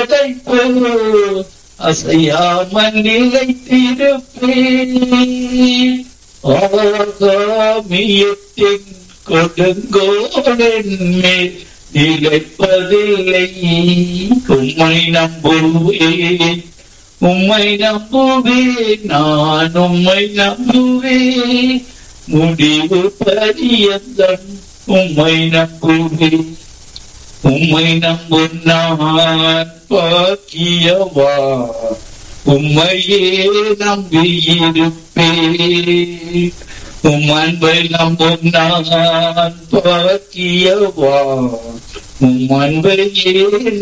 படைப்பு அசையாமல் நிலைத்திருப்பேன் ஆகாமியத்தின் கொடுங்கோடன் மேல் நிலைப்பதில்லை உம்மை நம்புவேன் உம்மை நம்புவேன் நான் உம்மை நம்புவேன் முடிவு பரியந்தம் உம்மை நம்புவேன் உம்மை நம்பும் நான் பாக்கியவா உம்மையே நம்பியிருப்பேன் உம் அன்பை நம்பும் நான் பாக்கியவா உம் அன்பையே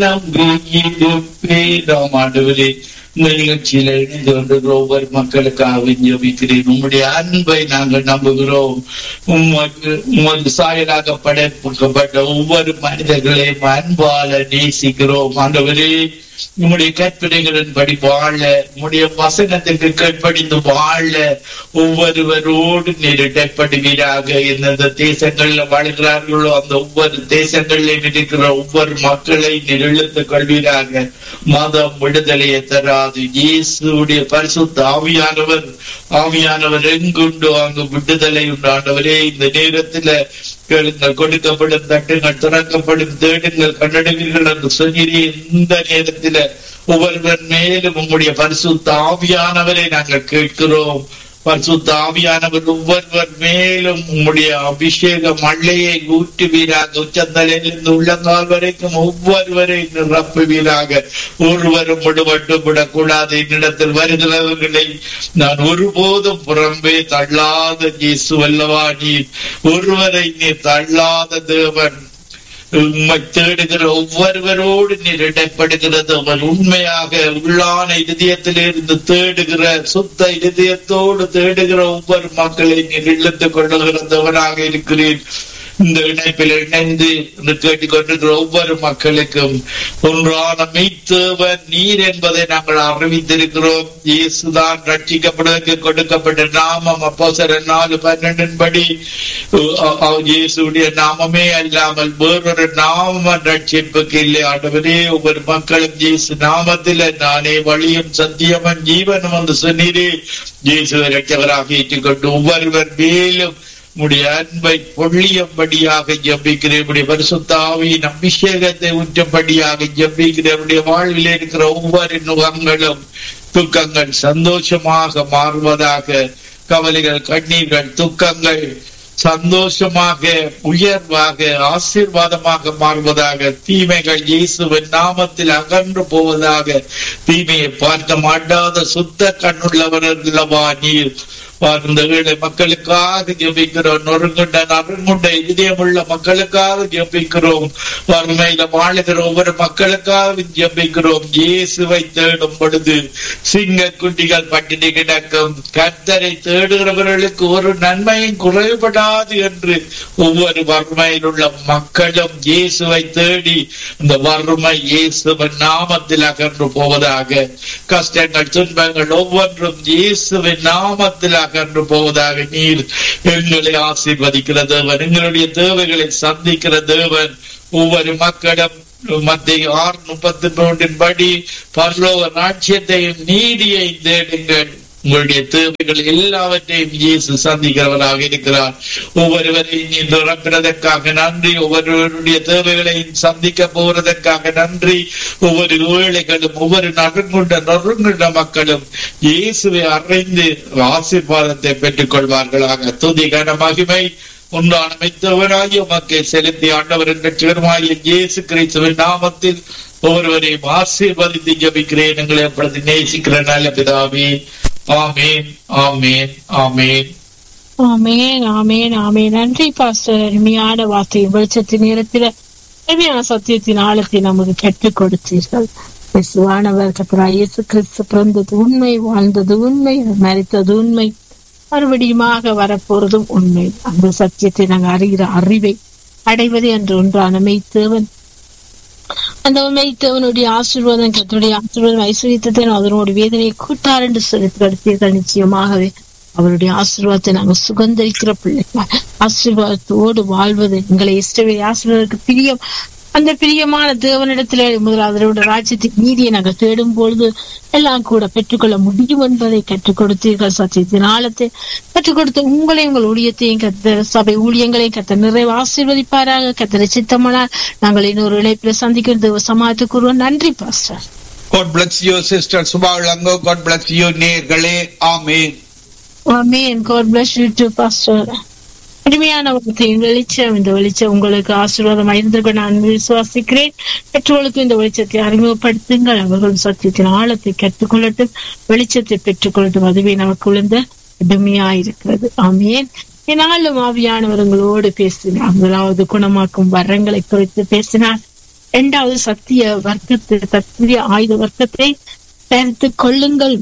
நம்பியிருப்பேன் ஆண்டவரே இந்த நிகழ்ச்சியில இணைந்து கொண்டிருக்கிற ஒவ்வொரு மக்களுக்காக ஜபிக்கிறேன் உம்முடைய அன்பை நாங்கள் நம்புகிறோம் உமக்கு உமது சாயலாக படைக்கப்பட்ட ஒவ்வொரு மனிதர்களையும் அன்பால நேசிக்கிறோம் ஆண்டவரே உம்முடைய கற்பனைகளின் படி வாழ உம்முடைய வசனத்துக்கு கற்படிந்து வாழ ஒவ்வொருவரோடு நெருடப்படுவீராக எந்தெந்த தேசங்கள்ல வாழ்கிறார்களோ அந்த ஒவ்வொரு தேசங்களிலும் இருக்கிற ஒவ்வொரு மக்களை நெருழுத்துக் கொள்வீராக மதம் விடுதலையை தராது இயேசுடைய பரிசுத்த ஆவியானவர் ஆவியானவர் எங்குண்டோ அங்கு விடுதலை உண்டாண்டவரே இந்த நேரத்துல கேளுங்கள் கொடுக்கப்படும் தட்டுங்கள் திறக்கப்படும் தேடுங்கள் கண்டடைவீர்கள் என்று சொன்னீரே இந்த நேரத்துல ஒவ்வொருவர் மேலும் உங்களுடைய பரிசுத்த ஆவியானவரை நாங்கள் கேட்கிறோம் பரிசுத்த ஆவியானவர் ஒவ்வொருவர் மேலும் உம்முடைய அபிஷேக மழையை ஊற்றுவீராக உச்சந்தலையிலிருந்து உள்ளங்கால் வரைக்கும் ஒவ்வொருவரை நிரப்புவீராக ஒருவரும் விடுபட்டு விடக்கூடாது என்னிடத்தில் வருகிறவர்களை நான் ஒருபோதும் புறம்பே தள்ளாத இயேசு அல்லவா நீ ஒருவரை நீ தள்ளாத தேவன் உம்மை தேடுகிற ஒவ்வொருவரோடு நீர் இடப்படுகிறது அவர் உண்மையாக உள்ளான இதயத்திலிருந்து தேடுகிற சுத்த இதயத்தோடு தேடுகிற ஒவ்வொரு மக்களை நீர் இழுத்துக் கொள்ளுகிறவராக இருக்கிறேன் இந்த இணைப்பில் இணைந்து கேட்டுக்கொண்டிருக்கிற ஒவ்வொரு மக்களுக்கும் ஒன்றான மெய்த்தேவன் நீர் என்பதை நாங்கள் அறிவித்திருக்கிறோம் இயேசுதான் ரட்சிக்கப்படுவதற்கு கொடுக்கப்பட்ட நாமம் அப்போசர நாலு பன்னெண்டின் படி இயேசுடைய நாமமே அல்லாமல் வேறொரு நாம ரட்சிப்புக்கு இல்லை ஆண்டவரே ஒவ்வொரு மக்களும் இயேசு நாமத்தில் நானே வழியும் சத்தியமும் ஜீவனும் என்று சொன்னீரே இயேசு ரட்சகராக ஏற்றுக்கொண்டு ஒவ்வொருவர் மேலும் உடைய அன்பை பொழியும்படியாக ஜபிக்கிறேன் உடைய பரிசுத்தாவியின் அபிஷேகத்தை ஊற்றும்படியாக ஜபிக்கிறேன் உடைய வாழ்வில் இருக்கிற ஒவ்வொரு நுகங்களும் துக்கங்கள் சந்தோஷமாக மாறுவதாக கவலைகள் கண்ணீர்கள் துக்கங்கள் சந்தோஷமாக உயர்வாக ஆசீர்வாதமாக மாறுவதாக தீமைகள் இயேசுவின் நாமத்தில் அகன்று போவதாக தீமையை பார்க்க மாட்டாத சுத்த கண்ணுள்ளவர்களவா நீர் இந்த ஏழை மக்களுக்காக ஜபிக்கிறோம் நொறுங்குண்ட நறுங்குண்ட இதயமுள்ள மக்களுக்காக ஜபிக்கிறோம் வறுமையில வாழுகிற ஒவ்வொரு மக்களுக்காக ஜபிக்கிறோம் இயேசுவை தேடும் பொழுது சிங்க குட்டிகள் பட்டினி கிடக்கும் கர்த்தரை தேடுகிறவர்களுக்கு ஒரு நன்மையும் குறைபடாது என்று ஒவ்வொரு வறுமையில் உள்ள மக்களும் இயேசுவை தேடி இந்த வறுமை இயேசுவின் நாமத்தில் அகன்று போவதாக கஷ்டங்கள் துன்பங்கள் ஒவ்வொன்றும் இயேசுவின் நாமத்தில் அகன்று போவதாக நீர் எங்களை ஆசீர்வதிக்கிற தேவன் எங்களுடைய தேவைகளை சந்திக்கிற தேவன் ஒவ்வொரு மக்களும் மத்திய ஆறு முப்பத்தி மூன்றின் படி பரலோக ராட்சியத்தையும் நீதியை தேடுங்கள் உங்களுடைய தேவைகள் எல்லாவற்றையும் இயேசு சந்திக்கிறவராக இருக்கிறார் ஒவ்வொருவரையும் நீ நிரப்பினதற்காக நன்றி ஒவ்வொருவருடைய தேவைகளையும் சந்திக்க போவதற்காக நன்றி ஒவ்வொரு ஏழைகளும் ஒவ்வொரு நறுங்குண்ட நறுங்குண்ட மக்களும் இயேசுவை அறைந்து ஆசீர்வாதத்தை பெற்றுக் கொள்வார்களாக துதி கன மகிமை உண்டான மெத்தவனாகிய மக்கள் செலுத்தி ஆண்டவர் என்ற சிவருமாகிய இயேசு கிறிஸ்துவின் நாமத்தில் ஒவ்வொருவரையும் ஆசீர்வதித்து ஜபிக்கிறேன் எங்களை அப்பொழுது நேசிக்கிற நல்ல பிதாவே ஆமேன் ஆமேன் ஆமேன் ஆமேன் ஆமேன் ஆமேன் நன்றி பாஸ்டர் அருமையான வார்த்தை வெளிச்சத்தின் நேரத்தில் அருமையான சத்தியத்தின் ஆழத்தை நமக்கு கற்றுக் கொடுத்தீர்கள் இயேசுவானவர் கத்தராய் இயேசு கிறிஸ்து பிறந்தது உண்மை வாழ்ந்தது உண்மை மறித்தது உண்மை மறுபடியுமாக வரப்போறதும் உண்மை அந்த சத்தியத்தை நாங்கள் அறிகிற அறிவை அடைவது என்று ஒன்றான மெய்த்தேவன் அந்த மெய்த்தேவனுடைய ஆசீர்வாதம் கத்தருடைய ஆசீர்வாதம் ஐஸ்வர்யத்தை அதனோட வேதனையை கூட்டார் என்று சொல்லி கடத்தீர்கள் நிச்சயமாகவே அவருடைய ஆசீர்வாதத்தை நாங்கள் சுகந்தரிக்கிற பிள்ளைகள் ஆசீர்வாதத்தோடு வாழ்வது எங்களை இஷ்டவே ஆசீர்வாதத்துக்கு பிரியம் அந்த பிரியமான தேவனிடத்திலே முதலாவது ராஜ்யத்தின் நீதியை நாங்கள் தேடும் பொழுது எல்லாம் கூட பெற்றுக்கொள்ள முடியும் என்பதை கற்றுக் கொடுத்தீர்கள் சத்தியத்தின் ஆழத்தை கற்றுக் கொடுத்த உங்களையும் உங்கள் ஊழியத்தையும் கத்த சபை ஊழியங்களையும் கத்த நிறைவு ஆசீர்வதிப்பாராக கத்தரை சித்தமானால் நாங்கள் இன்னொரு இழைப்பில் சந்திக்கும் தேவ சமாளத்துக்கு ஒருவன் நன்றி pastor God bless you, Sister Subhalango. God bless you, நேர்களே ஆமேன் Amen. God bless you too, Pastor. அருமையான வார்த்தையின் வெளிச்சம் இந்த வெளிச்சம் உங்களுக்கு ஆசீர்வாதம் இருந்திருக்க நான் விசுவாசிக்கிறேன் பெற்றோர்களுக்கு இந்த வெளிச்சத்தை அறிமுகப்படுத்துங்கள் அவர்களும் சத்தியத்தின் ஆழத்தை கற்றுக்கொள்ளட்டும் வெளிச்சத்தை பெற்றுக்கொள்ளட்டும் அதுவே நமக்கு விழுந்த கடுமையாயிருக்கிறது ஆமேன் என்னாலும் ஆவியானவர் உங்களோடு பேசினார் முதலாவது குணமாக்கும் வரங்களை குறித்து பேசினார் இரண்டாவது சத்திய வர்க்கத்தை சத்திய ஆயுத வர்க்கத்தை தரித்து கொள்ளுங்கள்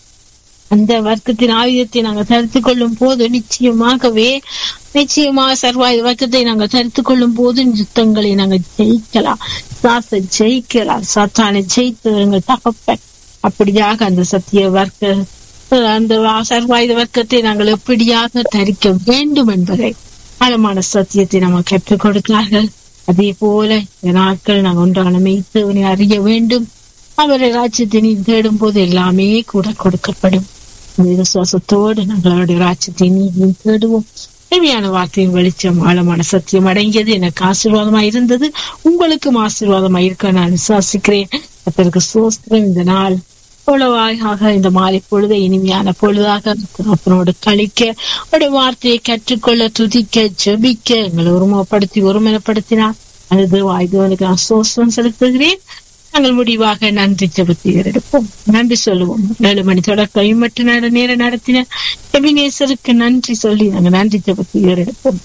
அந்த வர்க்கத்தின் ஆயுதத்தை நாங்கள் தரித்து கொள்ளும் போது நிச்சயமாகவே நிச்சயமாக சர்வாயுத வர்க்கத்தை நாங்கள் தரித்து கொள்ளும் போது யுத்தங்களை நாங்கள் ஜெயிக்கலாம் சாசை ஜெயிக்கலாம் சாத்தானை ஜெயித்து எங்கள் தகப்பன் அப்படியாக அந்த சத்திய வர்க்க அந்த சர்வாயுத வர்க்கத்தை நாங்கள் எப்படியாக தரிக்க வேண்டும் என்பதை ஆழமான சத்தியத்தை நம்ம கற்றுக் கொடுத்தார்கள் அதே போல இந்த நாட்கள் நாங்கள் ஒன்றான மெய்த்தவனை அறிய வேண்டும் அவரை ராஜ்யத்தினை தேடும் போது எல்லாமே கூட கொடுக்கப்படும் அந்த விசுவாசத்தோடு நாங்கள் அவருடைய ராஜ்யத்தை நீதியும் தேடுவோம் தேவையான வார்த்தையின் வெளிச்சம் ஆழமான சத்தியம் அடங்கியது எனக்கு ஆசீர்வாதமா இருந்தது உங்களுக்கும் ஆசீர்வாதமா இருக்க நான் விசுவாசிக்கிறேன் அதற்கு சோஸ்திரம் இந்த நாள் அவ்வளவாக இந்த மாலை பொழுதை இனிமையான பொழுதாக அப்பனோடு கழிக்க அவருடைய வார்த்தையை கற்றுக்கொள்ள துதிக்க ஜெபிக்க எங்களை ஒருமுகப்படுத்தி ஒருமனப்படுத்தினார் அது வாய்தவனுக்கு நான் சோஸ்திரம் செலுத்துகிறேன் நாங்கள் முடிவாக நன்றி செலுத்தி எடுப்போம் நன்றி சொல்லுவோம் ஏழு மணி தொடக்கம் மற்ற நேர நேரம் நடத்தின எபினேசருக்கு நன்றி சொல்லி நாங்கள் நன்றி செலுத்தி எடுப்போம்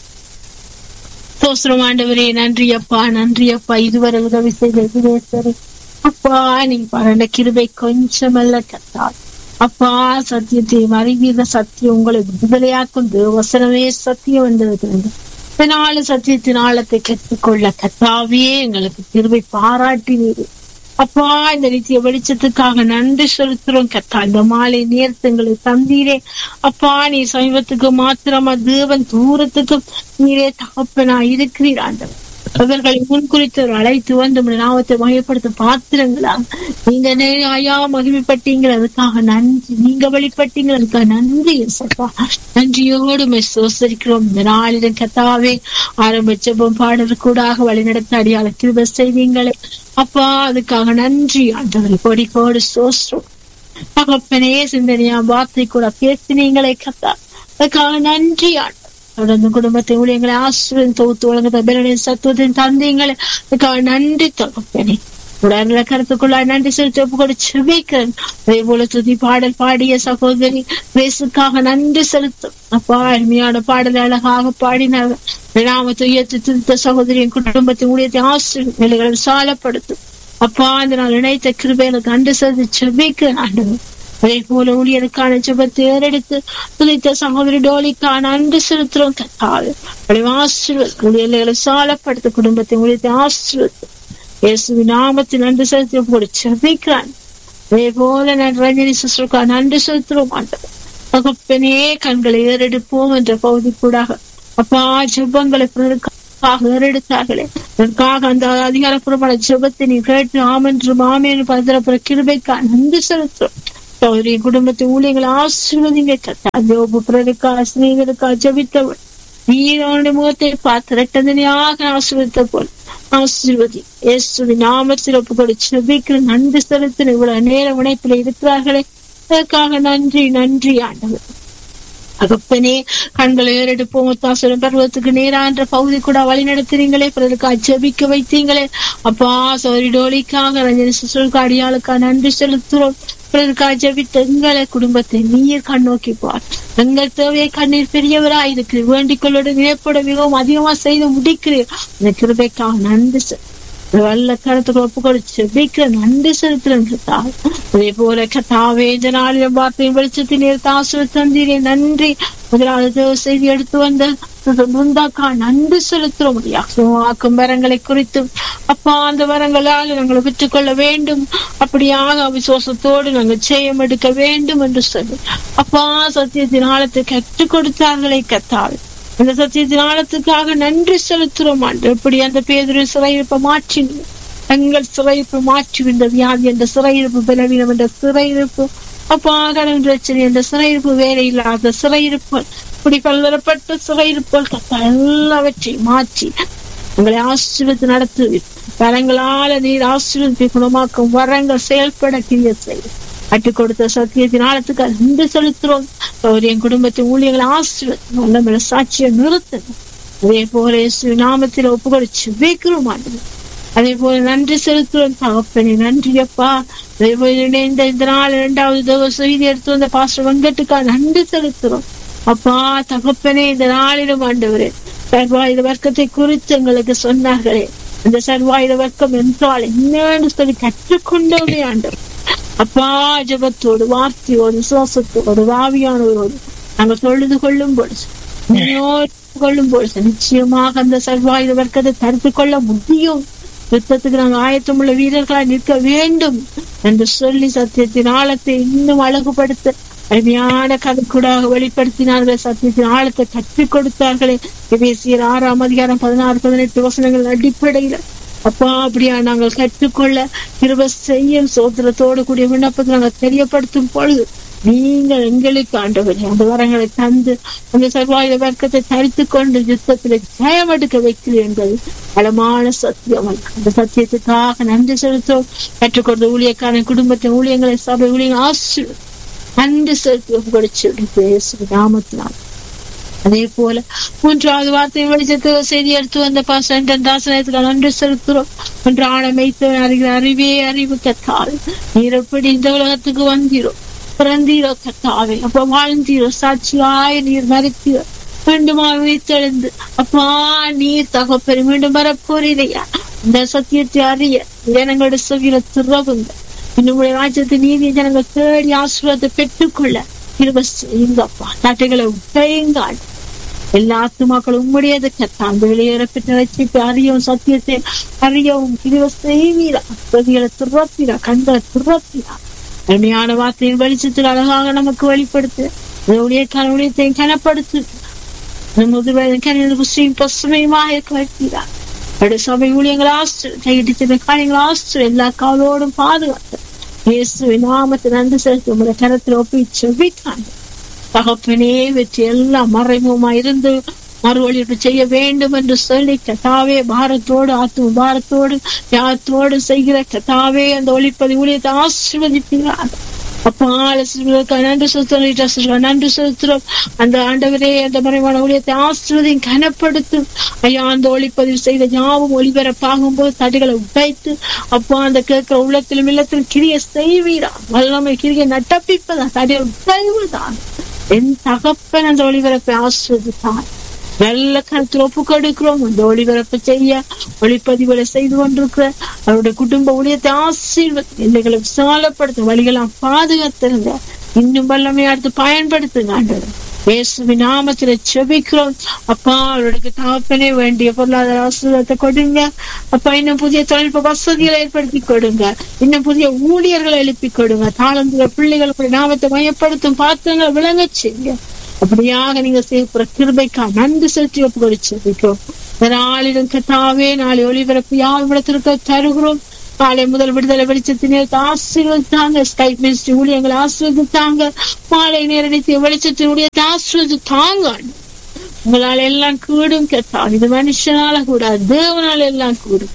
சோஸ்திரம் ஆண்டவரே நன்றி அப்பா நன்றி அப்பா இதுவரை உதவி செய்த எபினேசரு அப்பா நீங்க பரண்ட கிருபை கொஞ்சமல்ல கத்தால் அப்பா சத்தியத்தை அறிவீத சத்தியம் உங்களை விடுதலையாக்கும் வசனமே சத்தியம் வந்திருக்கிறது இதனால சத்தியத்தின் ஆழத்தை கற்றுக்கொள்ள கத்தாவே எங்களுக்கு கிருபை பாராட்டினீர் அப்பா இந்த நித்திய வெளிச்சத்துக்காக நன்றி செலுத்துறோம் கத்தா இந்த மாலை நேரத்துங்களை தந்தீரே அப்பா நீ சமீபத்துக்கு மாத்திரமா தேவன் தூரத்துக்கும் நீரே தகப்பனா இருக்கிறீர் ஆண்டவர் அவர்களை முன்குறித்து அழைத்து வந்து நாமத்தை மகிமைப்படுத்த பாத்திரங்களா நீங்க ஐயா மகிமைப்பட்டீங்க அதுக்காக நன்றி நீங்க வெளிப்பட்டீங்க அதுக்காக நன்றி சப்பா நன்றியோடு சோசரிக்கிறோம் இந்த நாளிடம் கத்தாவே ஆரம்பிச்சபம் பாடல் கூடாக வழிநடத்த அடியாள கிருப செய்தீங்களே அப்பா அதுக்காக நன்றி ஆண்டவரை கோடி கோடி சோஸ்ரம் தகப்பனே சிந்தனையா வார்த்தை கூட பேசினீங்களே கத்தா அதுக்காக நன்றி ஆண்டு தொடர்ந்து குடும்பத்தை ஊழியங்களை ஆசிரியர் தொகுத்து வழங்க பலனின் சத்துவத்தின் தந்தீங்களை அதுக்காக நன்றி தகப்பனே உடனே கருத்துக்குள்ள நன்றி செலுத்தி ஒப்பு கூட செபிக்கிறேன் அதே போல துதி பாடல் பாடிய சகோதரி பேசுக்காக நன்றி செலுத்தும் அப்பா அருமையான பாடல் அழகாக பாடினார்கள் நாமத்தை உயர்த்தி திருத்த சகோதரியின் குடும்பத்தின் ஊழியத்தை ஆசிரியர் நிலைகளை சாலப்படுத்தும் அப்பா அந்த நாள் இணைத்த கிருபையில கண்டு செலுத்தி செபிக்கிறேன் ஆண்டவர் அதே போல ஊழியருக்கான ஜபத்தை ஏறெடுத்து துதித்த சகோதரி டோலிக்கான அன்பு செலுத்துறோம் கத்தாது ஆசீர்வத் ஊழியர்களை சாலப்படுத்த குடும்பத்தை ஊழியத்தை ஆசீர்வத்து இயேசு நாமத்தில் நன்றி செலுத்தி போடு செபிக்கிறான் அதே போல நான் ரஞ்சனி சிஸ்டருக்கா நன்றி செலுத்துறோம் ஆண்டவர் தகப்பனே கண்களை ஏறெடுப்போம் என்ற பகுதி கூடாக அப்பா ஜெபங்களை பிறருக்காக ஏறெடுத்தார்களே அதற்காக அந்த அதிகாரப்பூர்வமான ஜெபத்தை நீ கேட்டு ஆமென்று மாமேன்னு பதறப்புற கிருபைக்கா நன்றி செலுத்துறோம் சௌரி குடும்பத்தை ஊழியங்களை ஆசீர்வதிங்க கத்தா ஜோபு பிறருக்கா ஸ்நேகருக்கா ஜபித்தவள் நீரோட முகத்தை பார்த்து ரெட்டதனையாக ஆசீர்வதித்த போல் ஆசீர்வதி இயேசுவி நாமத்தில் ஒப்புக்கொடு செபிக்கிற நன்றி செலுத்தின இவ்வளவு நேர உணைப்பில் இருக்கிறார்களே அதற்காக நன்றி நன்றி ஆண்டவர் அகப்பனே கண்களை ஏறெடுப்போம் ஒத்தாசுரம் பருவத்துக்கு நேரான்ற பகுதி கூட வழி நடத்துறீங்களே பிறருக்கு அச்சபிக்க வைத்தீங்களே அப்பா சோரி டோலிக்காக ரஞ்சனி சுசுலுக்கு அடியாளுக்கா நன்றி செலுத்துறோம் பிறருக்காக ஜபித்த எங்களை குடும்பத்தை நீர் கண்ணோக்கி பார் எங்கள் தேவையை கண்ணீர் பெரியவராய் இருக்கு வேண்டிக் கொள்ளோட நினைப்போட மிகவும் அதிகமா செய்து முடிக்கிறீர் இந்த கிருபைக்காக நன்றி வல்ல கருத்துக்கு ஒப்பு கொடுத்து செபிக்கிற நன்றி செலுத்துறேன் அதே போல கத்தாவே இந்த நாளில் வார்த்தை வெளிச்சத்தில் நேர்த்து ஆசிரியர் தந்தீரே நன்றி முதலாவது செய்தி எடுத்து வந்த முந்தாக்கா நன்றி செலுத்துற முடியாக்கும் வரங்களை குறித்தும் அப்பா அந்த வரங்களால் நாங்கள் பெற்றுக்கொள்ள வேண்டும் அப்படியாக அவிசுவாசத்தோடு நாங்கள் ஜெயம் எடுக்க வேண்டும் என்று சொல்லி அப்பா சத்தியத்தின் ஆழத்தை கற்றுக் கொடுத்தார்களே கத்தாள் அந்த சத்தியத்தின் ஆழத்துக்காக நன்றி செலுத்துறோம் ஆண்டு எப்படி அந்த பேதுரு சிறையிருப்பை மாற்றினீங்க எங்கள் சிறையிருப்பு மாற்றி இந்த வியாதி என்ற சிறையிருப்பு பலவீனம் என்ற சிறையிருப்பு அப்பா கடன் பிரச்சனை என்ற சிறையிருப்பு வேலை இல்லாத சிறையிருப்பு இப்படி பல்வேறுபட்ட சிறையிருப்புகள் கத்தா எல்லாவற்றையும் மாற்றி உங்களை ஆசீர்வத்து நடத்துவீர் வரங்களால நீர் ஆசீர்வத்தை குணமாக்கும் வரங்கள் செயல்பட கிரிய செய்யும் அட்டு கொடுத்த சத்தியத்தின் ஆழத்துக்கு அன்பு செலுத்துறோம் அவர் என் குடும்பத்தின் ஊழியர்களை ஆசீர்வதி நல்ல சாட்சியை நிறுத்தணும் அதே போல இயேசு நாமத்தில் ஒப்புக்கொடுச்சு வைக்கிறோம் ஆண்டு அதே போல நன்றி செலுத்துறோம் தகப்பனே நன்றி அப்பா அதே போல இணைந்த இந்த நாள் இரண்டாவது தவ செய்தி எடுத்து வந்த பாஸ்டர் வெங்கட்டுக்கா நன்றி செலுத்துறோம் அப்பா தகப்பனே இந்த நாளிலும் ஆண்டவரே சர்வாயுத வர்க்கத்தை குறித்து எங்களுக்கு சொன்னார்களே இந்த சர்வாயுத வர்க்கம் என்றால் என்னன்னு சொல்லி கற்றுக்கொண்டோமே ஆண்டவர் அப்பா ஜபத்தோடு வார்த்தையோடு சுவாசத்தோடு வாவியானவரோடு நாங்கள் தொழுது கொள்ளும் பொழுது கொள்ளும் பொழுது நிச்சயமாக அந்த சர்வாயுத வர்க்கத்தை தடுத்து கொள்ள முடியும் யுத்தத்துக்கு நாங்கள் ஆயத்தமுள்ள வீரர்களாய் நிற்க வேண்டும் என்று சொல்லி சத்தியத்தின் ஆழத்தை இன்னும் அழகுபடுத்த அருமையான கதைக்கூடாக வெளிப்படுத்தினார்கள் சத்தியத்தின் ஆழத்தை கற்றுக் கொடுத்தார்களே பேசியர் ஆறாம் அதிகாரம் பதினாறு பதினெட்டு வசனங்கள் அடிப்படையில் அப்பா அப்படியா நாங்கள் கற்றுக்கொள்ள திரும்ப செய்யும் சோத்திரத்தோடு கூடிய விண்ணப்பத்தை நாங்கள் தெரியப்படுத்தும் பொழுது நீங்கள் எங்களுக்கு ஆண்டவர் அந்த வரங்களை தந்து அந்த சர்வாயுத வர்க்கத்தை தரித்து கொண்டு யுத்தத்தில் ஜெயம் எடுக்க வைக்கிறேன் என்பது பலமான சத்தியம் அந்த சத்தியத்துக்காக நன்றி செலுத்தோம் கற்றுக்கொண்ட ஊழியக்காரன் குடும்பத்தின் ஊழியங்களை சபை ஊழியங்கள் ஆசிரியர் நன்றி செலுத்தி கொடுச்சு பேசு நாமத்தினால் அதே போல மூன்றாவது வார்த்தை வெளிச்சத்து செய்தி எடுத்து வந்த பாசன் தாசனத்துக்கு நன்றி செலுத்துறோம் ஒன்று ஆழமைத்து அறிகிற அறிவே அறிவு கத்தால் நீர் எப்படி இந்த உலகத்துக்கு வந்தீரோ பிறந்தீரோ கத்தாவே அப்ப வாழ்ந்தீரோ சாட்சியாய் நீர் மறைத்தீரோ மீண்டுமா உயிர்த்தெழுந்து அப்பா நீர் தகப்பெரு மீண்டும் வரப்போறீரையா இந்த சத்தியத்தை அறிய ஜனங்களோட செவியில திறவுங்க இன்னும் ராஜ்யத்தை நீதி ஜனங்கள் தேடி ஆசீர்வாதத்தை பெற்றுக்கொள்ள இருப செய்யுங்கப்பா நாட்டுகளை உடையுங்கள் எல்லா ஆத்துமாக்களும் உம்முடையது கத்தா அந்த வெளியேறப்பட்ட ரட்சிப்பு அறியவும் சத்தியத்தை அறியவும் இருவ செய்வீரா பிரதிகளை துறப்பீரா கண்களை துறப்பீரா அருமையான வார்த்தையின் வெளிச்சத்தில் அழகாக நமக்கு வெளிப்படுத்து ஊழியக்கான ஊழியத்தையும் கனப்படுத்து முதல்வரின் கணித புஸ்தையும் பசுமையுமாக வைத்தீரா அவருடைய சபை ஊழியங்கள் ஆஸ்திரம் கையிட்டு காரியங்கள் ஆஸ்திரம் எல்லா காலோடும் பாதுகாத்து இயேசு நாமத்தை நன்றி செலுத்தி உங்களை கரத்தில் ஒப்பி செவித்தாங்க தகப்பனே வெற்றி எல்லாம் மறைமுகமா இருந்து மறுவழிப்பு செய்ய வேண்டும் என்று சொல்லி கதாவே பாரத்தோடு ஆத்ம பாரத்தோடு யாத்தோடு செய்கிற கதாவே அந்த ஒளிப்பதி ஊழியத்தை ஆசீர்வதிப்பீர்கள் அப்பா நன்றி செலுத்துறோம் நன்றி செலுத்துறோம் அந்த ஆண்டவரே அந்த மறைவான ஊழியத்தை ஆசிர்வதையும் கனப்படுத்தும் ஐயா அந்த ஒளிப்பதிவு செய்த ஞாபகம் ஒளிபரப்பாகும் போது தடிகளை உடைத்து அப்பா அந்த கேட்கிற உள்ளத்திலும் இல்லத்திலும் கிரிய செய்வீரா வல்லமை கிரிய நட்டப்பிப்பதா தடியை உடைவுதான் என் தகப்பன் அந்த ஒளிபரப்பை ஆசிர்வதித்தான் நல்ல கருத்தில் ஒப்பு கொடுக்கிறோம் அந்த ஒளிபரப்பு செய்ய ஒளிப்பதிவுகளை செய்து கொண்டிருக்கிற அவருடைய குடும்ப ஊழியத்தை ஆசீர்வதி எல்லைகளை விசாலப்படுத்த வழிகளாம் பாதுகாத்திருங்க இன்னும் வல்லமையா எடுத்து பயன்படுத்துங்க ஆண்டவர் இயேசுவின் நாமத்துல செபிக்கிறோம் அப்பா அவர்களுக்கு தாப்பனே வேண்டிய பொருளாதார ஆசீர்வாதத்தை கொடுங்க அப்பா இன்னும் புதிய தொழில்நுட்ப வசதிகளை ஏற்படுத்தி கொடுங்க இன்னும் புதிய ஊழியர்களை எழுப்பி கொடுங்க தாளந்துற பிள்ளைகளுடைய நாமத்தை மையப்படுத்தும் பாத்திரங்களை விளங்க செய்யுங்க அப்படியாக நீங்க செய்யப்படுற கிருபைக்கா நன்றி செலுத்தி ஒப்புக்கொடுச்சிருக்கோம் நாளிலும் கத்தாவே நாளை ஒளிபரப்பு யார் விடத்திற்கு தருகிறோம் காலை முதல் விடுதலை வெளிச்சத்தினை ஆசீர்வதித்தாங்க ஸ்கை மினிஸ்ட்ரி ஊழியங்களை ஆசீர்வதித்தாங்க மாலை நேரடித்த வெளிச்சத்தின் ஊழியத்தை ஆசீர்வதித்தாங்க உங்களால எல்லாம் கூடும் கேட்டா இது மனுஷனால கூடாது தேவனால எல்லாம் கூடும்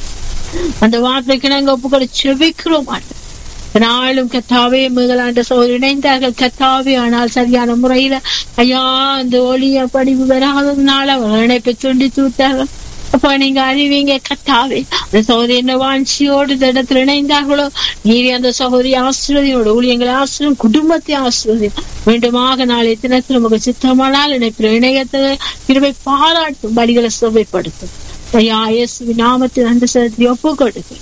அந்த வார்த்தைக்கு நாங்க ஒப்புக்கொடு செவிக்கிறோம் நாளும் கத்தாவே முதலாண்ட சோதரி இணைந்தார்கள் கத்தாவே ஆனால் சரியான முறையில ஐயா அந்த ஒளிய படிவு வராததுனால அவர் இணைப்பை துண்டி தூத்தார்கள் அப்ப நீங்க அறிவீங்க கத்தாவே அந்த சகோதரி என்ன வாஞ்சியோடு இந்த இடத்துல இணைந்தார்களோ நீரே அந்த சகோதரி ஆசிரியரோட ஊழியங்களை ஆசிரியம் குடும்பத்தை ஆசிரியம் மீண்டுமாக நாளைய தினத்தில் உங்க சித்தமானால் இணைப்பில் இணையத்தை இருவை பாராட்டும் வழிகளை சுவைப்படுத்தும் ஐயா இயேசுவின் நாமத்தில் அந்த சகோதரி ஒப்பு கொடுக்கும்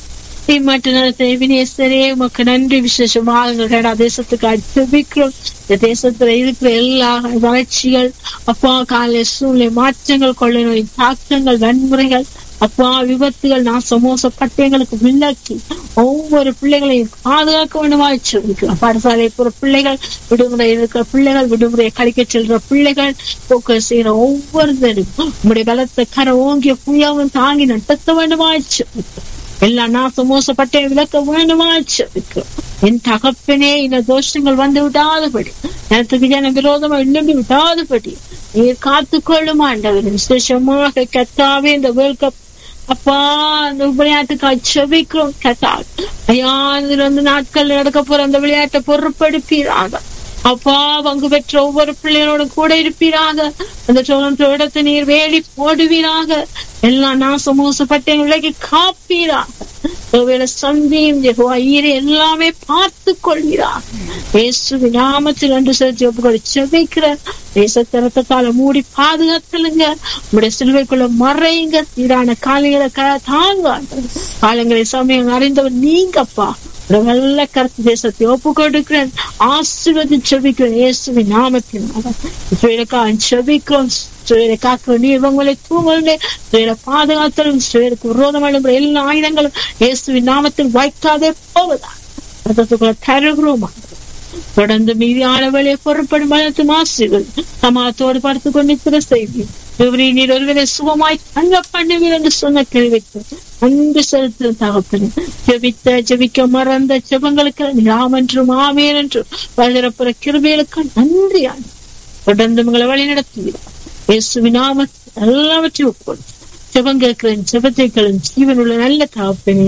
வினேஸ்வரே உமக்கு நன்றி விசேஷமாக கனடா தேசத்துக்கு அர்ப்பணிக்கிறோம் இந்த தேசத்துல இருக்கிற எல்லா வளர்ச்சிகள் அப்பா கால சூழ்நிலை மாற்றங்கள் கொள்ள நோய் தாக்கங்கள் வன்முறைகள் அப்பா விபத்துகள் நான் சமோசப்பட்டு எங்களுக்கு விலக்கி ஒவ்வொரு பிள்ளைகளையும் பாதுகாக்க வேண்டுமாய் சொல்லிக்கிறோம் பாடசாலை போற பிள்ளைகள் விடுமுறை இருக்கிற பிள்ளைகள் விடுமுறையை கழிக்க செல்ற பிள்ளைகள் போக்க செய்யற ஒவ்வொருத்தரும் உங்களுடைய பலத்த கரை ஓங்கிய புயாவும் தாங்கி நடத்த வேண்டுமாய் சொல்லிக்கிறோம் எல்லா நாச மோசப்பட்டே விளக்க வேண்டுமாய் சொல்லிக்கிறோம் என் தகப்பனே இந்த தோஷங்கள் வந்து விடாதபடி எனக்கு ஜன விரோதமா எழும்பி விடாதபடி நீர் காத்துக்கொள்ளும் ஆண்டவர் விசேஷமாக கத்தாவே இந்த வேர்ல்ட் கப் அப்பா அந்த விளையாட்டுக்கு செபிக்கிறோம் கத்தா ஐயா இதுல வந்து நாட்கள் நடக்க போற அந்த விளையாட்டை பொறுப்படுப்பீராக அப்பா பங்கு பெற்ற ஒவ்வொரு பிள்ளைகளோடும் கூட இருப்பீராக அந்த டொரண்டோ இடத்தை நீர் வேலி போடுவீராக எல்லாம் நாச மோசப்பட்ட விலைக்கு காப்பீராக ஒருவேளை சந்தியும் யெகோவா ஈரே எல்லாமே பார்த்து கொள்கிறார் இயேசு நாமத்தில் அன்று செலுத்தி ஒப்புக்கொடு செபிக்கிற தேசத்திறத்தால மூடி பாதுகாத்துலுங்க உங்களுடைய சிலுவைக்குள்ள மறைங்க சீரான காலைகளை தாங்க காலங்களை சமயம் அறிந்தவர் நீங்கப்பா நல்ல கருத்து தேசத்தை ஒப்பு கொடுக்கிறேன் ஆசிர்வதி செபிக்கிறேன் இயேசுவின் நாமத்தின் சுயலுக்காக செபிக்கிறோம் சுயலை காக்கிற நீ இவங்களை தூங்கலே சுயலை பாதுகாத்தலும் சுயலுக்கு விரோதமான எல்லா ஆயுதங்களும் இயேசுவின் நாமத்தில் வைக்காதே போவதா ரத்தத்துக்குள்ள தருகிறோம் தொடர்ந்து மீதியான வழியை பொருட்படும் வளர்த்து மாசுகள் சமாத்தோடு பார்த்து கொண்டிருக்கிற செய்தி இவரை நீர் ஒருவரை சுகமாய் தங்க பண்ணுவீர் என்று சொன்ன கேள்விக்கு அன்பு செலுத்த தகப்பனே ஜெபித்த ஜெபிக்க மறந்த ஜெபங்களுக்கு நீராம் என்றும் ஆமேன் என்றும் வளரப்புற கிருபைகளுக்கு நன்றியான தொடர்ந்து உங்களை வழி நடத்துகிறார் இயேசுவின் நாம எல்லாவற்றையும் ஒப்புக்கொண்டு ஜெபம் கேட்கிறேன் ஜெபத்தைகளும் ஜீவனுள்ள நல்ல தகப்பனே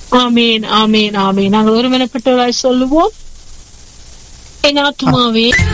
ஆமேன் ஆமேன் ஆமேன் நாங்கள் ஒருமனப்பட்டவராய் சொல்லுவோம் என் ஆத்மாவே